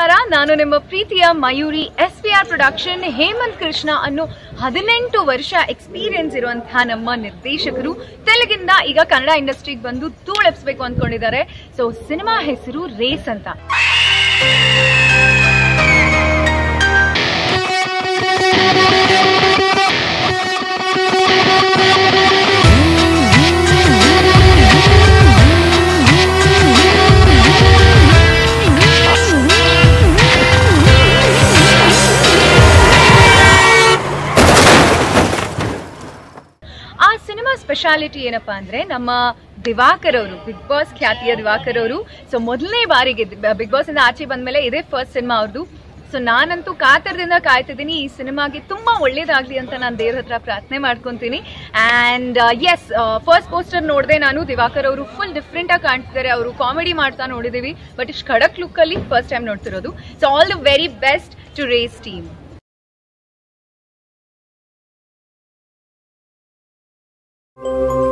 ನಮಸ್ಕಾರ ನಾನು ನಿಮ್ಮ ಪ್ರೀತಿಯ Mayuri S P R production Hemanth Krishna ಅನ್ನೋ ಹದಿನೆಂಟು ವರ್ಷ ಎಕ್ಸ್ಪೀರಿಯನ್ಸ್ ಇರುವಂತಹ ನಮ್ಮ ನಿರ್ದೇಶಕರು ತೆಲುಗಿಂದ ಈಗ ಕನ್ನಡ ಇಂಡಸ್ಟ್ರಿಗೆ ಬಂದು ಧೂಳೆಪ್ಸ್ಬೇಕು ಅಂದ್ಕೊಂಡಿದ್ದಾರೆ ಸೊ ಸಿನಿಮಾ ಹೆಸರು ರೇಸ್ ಅಂತ ಆ ಸಿನಿಮಾ ಸ್ಪೆಷಾಲಿಟಿ ಏನಪ್ಪಾ ಅಂದ್ರೆ ನಮ್ಮ ದಿವಾಕರ್ ಅವರು ಬಿಗ್ ಬಾಸ್ ಖ್ಯಾತಿಯ ದಿವಾಕರ್ ಅವರು ಸೊ ಮೊದಲನೇ ಬಾರಿಗೆ ಬಿಗ್ ಬಾಸ್ ಇಂದ ಆಚೆ ಬಂದ್ಮೇಲೆ ಇದೇ ಫಸ್ಟ್ ಸಿನಿಮಾ ಅವ್ರದ್ದು ಸೊ ನಾನಂತೂ ಕಾತರದಿಂದ ಕಾಯ್ತಿದ್ದೀನಿ ಈ ಸಿನಿಮಾಗೆ ತುಂಬಾ ಒಳ್ಳೇದಾಗ್ಲಿ ಅಂತ ನಾನು ದೇವ್ರ ಹತ್ರ ಪ್ರಾರ್ಥನೆ ಮಾಡ್ಕೊಂತೀನಿ ಆ್ಯಂಡ್ ಎಸ್ ಫಸ್ಟ್ ಪೋಸ್ಟರ್ ನೋಡಿದೆ ನಾನು ದಿವಾಕರ್ ಅವರು ಫುಲ್ ಡಿಫ್ರೆಂಟ್ ಆಗಿ ಕಾಣ್ತಿದ್ದಾರೆ ಅವರು ಕಾಮಿಡಿ ಮಾಡ್ತಾ ನೋಡಿದೀವಿ ಬಟ್ ಇಷ್ಟು ಖಡಕ್ ಲುಕ್ ಅಲ್ಲಿ ಫಸ್ಟ್ ಟೈಮ್ ನೋಡ್ತಿರೋದು so all the very best to Race team thank you